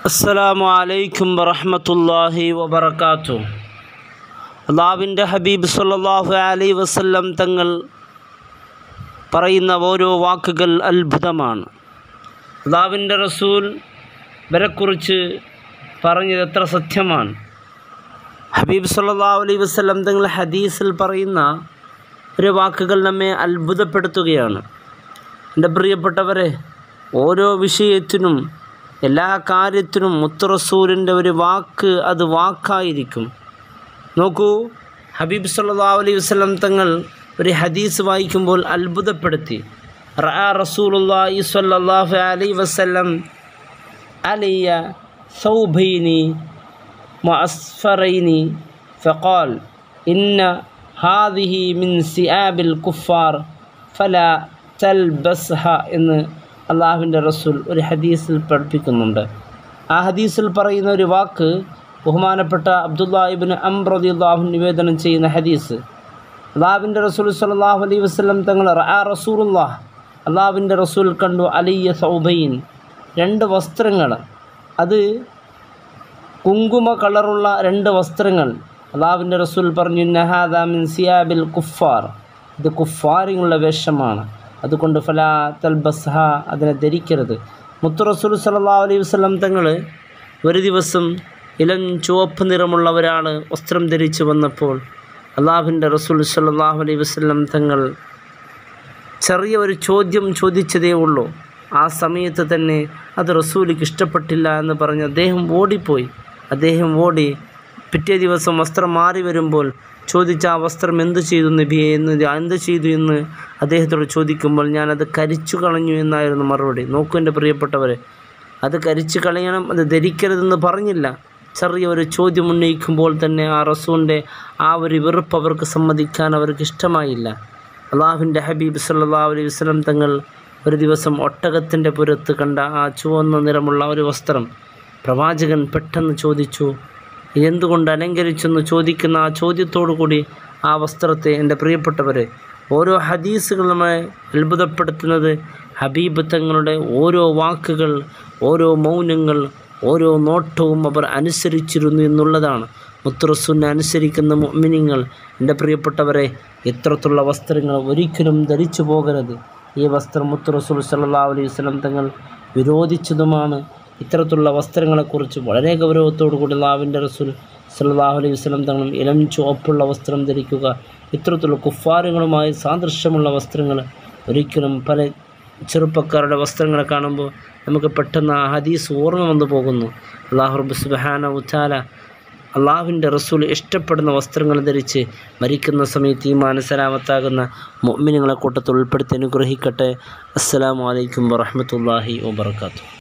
അസ്സലാമു അലൈക്കും വറഹ്മത്തുള്ളാഹി വബറകാത്തു അള്ളാവിൻ്റെ ഹബീബ് സല്ലല്ലാഹു അലൈഹി വസല്ലം തങ്ങൾ പറയുന്ന ഓരോ വാക്കുകൾ അത്ഭുതമാണ് അള്ളാവിൻ്റെ റസൂൽ ഇവരെക്കുറിച്ച് പറഞ്ഞത് എത്ര സത്യമാണ് ഹബീബ് സല്ലല്ലാഹു അലൈഹി വസല്ലം തങ്ങൾ ഹദീസിൽ പറയുന്ന ഒരു വാക്കുകൾ നമ്മെ അത്ഭുതപ്പെടുത്തുകയാണ് എൻ്റെ പ്രിയപ്പെട്ടവരെ ഓരോ വിഷയത്തിനും എല്ലാ കാര്യത്തിനും മുത്തറസൂലിൻ്റെ ഒരു വാക്ക് അത് വാക്കായിരിക്കും നോക്കൂ ഹബീബ് സല്ലല്ലാഹു അലൈഹി വസല്ലം തങ്ങൾ ഒരു ഹദീസ് വായിക്കുമ്പോൾ അത്ഭുതപ്പെടുത്തി റഅ റസൂലുള്ളാഹി സ്വല്ലല്ലാഹു അലൈഹി വസല്ലം അലിയ സൗബൈനി മുഅസ്ഫറൈനി ഫഖാൽ ഇന്ന ഹാദിഹി മിൻ സിയാബിൽ കുഫാർ ഫല തൽബസ്ഹ എന്ന് അള്ളാഹുവിൻ്റെ റസൂൽ ഒരു ഹദീസിൽ പഠിപ്പിക്കുന്നുണ്ട് ആ ഹദീസിൽ പറയുന്ന ഒരു വാക്ക് ബഹുമാനപ്പെട്ട അബ്ദുല്ലാ ഇബിൻ അംറദി അള്ളാഹു നിവേദനം ചെയ്യുന്ന ഹദീസ് അള്ളാഹുവിൻ്റെ റസൂൽ സല്ലാഹു അലൈഹി വസ്ലം തങ്ങൾ ആ റസൂലുല്ലാഹ് അള്ളാഹുവിൻ്റെ റസൂൽ കണ്ടു അലിയ സൗബൈൻ രണ്ട് വസ്ത്രങ്ങൾ അത് കുങ്കുമ കളറുള്ള രണ്ട് വസ്ത്രങ്ങൾ അള്ളാഹുവിൻ്റെ റസൂൽ പറഞ്ഞു നഹാദ മിൻ സിയാബിൽ കുഫാർ ഇത് കുഫാറിനുള്ള വേഷമാണ് അതുകൊണ്ട് ഫലാ തൽബസ്ഹ അതിനെ ധരിക്കരുത് മുത്തു റസൂൽ സല്ലല്ലാഹു അലൈഹി വസല്ലം തങ്ങൾ ഒരു ദിവസം ഇളം ചുവപ്പ് നിറമുള്ള ഒരാൾ വസ്ത്രം ധരിച്ചു വന്നപ്പോൾ അള്ളാഹുവിൻ്റെ റസൂൽ സല്ലല്ലാഹു അലൈഹി വസല്ലം തങ്ങൾ ചെറിയ ഒരു ചോദ്യം ചോദിച്ചതേ ഉള്ളൂ ആ സമയത്ത് തന്നെ അത് റസൂലിക്ക് ഇഷ്ടപ്പെട്ടില്ല എന്ന് പറഞ്ഞ് അദ്ദേഹം ഓടിപ്പോയി അദ്ദേഹം ഓടി പിറ്റേ ദിവസം വസ്ത്രം മാറി വരുമ്പോൾ ചോദിച്ച ആ വസ്ത്രം എന്ത് ചെയ്തു നബിയെ എന്ന് എന്ത് ചെയ്തു എന്ന് അദ്ദേഹത്തോട് ചോദിക്കുമ്പോൾ ഞാനത് കരിച്ചു കളഞ്ഞു എന്നായിരുന്നു മറുപടി നോക്കൂ എൻ്റെ പ്രിയപ്പെട്ടവരെ അത് കരിച്ചു കളയണം അത് ധരിക്കരുതെന്ന് പറഞ്ഞില്ല ചെറിയ ഒരു ചോദ്യം ഉന്നയിക്കുമ്പോൾ തന്നെ ആ റസൂലിൻ്റെ ആ ഒരു വെറുപ്പ് അവർക്ക് സമ്മതിക്കാൻ അവർക്ക് ഇഷ്ടമായില്ല അള്ളാഹുവിൻ്റെ ഹബീബ് സല്ലല്ലാഹു അലൈഹി വസല്ലം തങ്ങൾ ഒരു ദിവസം ഒട്ടകത്തിൻ്റെ പുറത്ത് കണ്ട ആ ചുവന്ന നിറമുള്ള ഒരു വസ്ത്രം പ്രവാചകൻ പെട്ടെന്ന് ചോദിച്ചു എന്തുകൊണ്ട് അലങ്കരിച്ചെന്ന് ചോദിക്കുന്ന ആ ചോദ്യത്തോടു കൂടി ആ വസ്ത്രത്തെ എൻ്റെ പ്രിയപ്പെട്ടവരെ ഓരോ ഹദീസുകൾ നമ്മളെ അത്ഭുതപ്പെടുത്തുന്നത് ഹബീബ് തങ്ങളുടെ ഓരോ വാക്കുകൾ ഓരോ മൗനങ്ങൾ ഓരോ നോട്ടവും അവർ അനുസരിച്ചിരുന്നു എന്നുള്ളതാണ് മുത്തുറസുവിനെ അനുസരിക്കുന്ന മുഅ്മിനീങ്ങൾ എൻ്റെ പ്രിയപ്പെട്ടവരെ ഇത്തരത്തിലുള്ള വസ്ത്രങ്ങൾ ഒരിക്കലും ധരിച്ചു പോകരുത് ഈ വസ്ത്രം മുത്തുറസുൽ സല്ലല്ലാഹു അലൈഹി വസല്ലം തങ്ങൾ വിരോധിച്ചതുമാണ് ഇത്തരത്തിലുള്ള വസ്ത്രങ്ങളെക്കുറിച്ച് വളരെ ഗൗരവത്തോടു കൂടി അള്ളാഹുവിൻ്റെ റസൂൽ സല്ലല്ലാഹു അലൈഹി വസല്ലം തങ്ങളും ഇളം ചുവപ്പുള്ള വസ്ത്രം ധരിക്കുക ഇത്തരത്തിലുള്ള കുഫാറുകളുമായി സാദൃശ്യമുള്ള വസ്ത്രങ്ങൾ ഒരിക്കലും പല ചെറുപ്പക്കാരുടെ വസ്ത്രങ്ങളെ കാണുമ്പോൾ നമുക്ക് പെട്ടെന്ന് ആ ഹദീസ് ഓർമ്മ വന്നു പോകുന്നു അള്ളാഹു റബ്ബ് സുബ്ഹാന ഉച്ചാല അള്ളാഹുവിൻ്റെ റസൂൽ ഇഷ്ടപ്പെടുന്ന വസ്ത്രങ്ങൾ ധരിച്ച് മരിക്കുന്ന സമയത്ത് ഈ മാനസലാമത്താകുന്ന മൊമ്മിനുകളെ കൂട്ടത്തിൽ ഉൾപ്പെടുത്തി അനുഗ്രഹിക്കട്ടെ അസ്സലാമു അലൈക്കും വറഹ്മത്തുള്ളാഹി വബർക്കാത്തു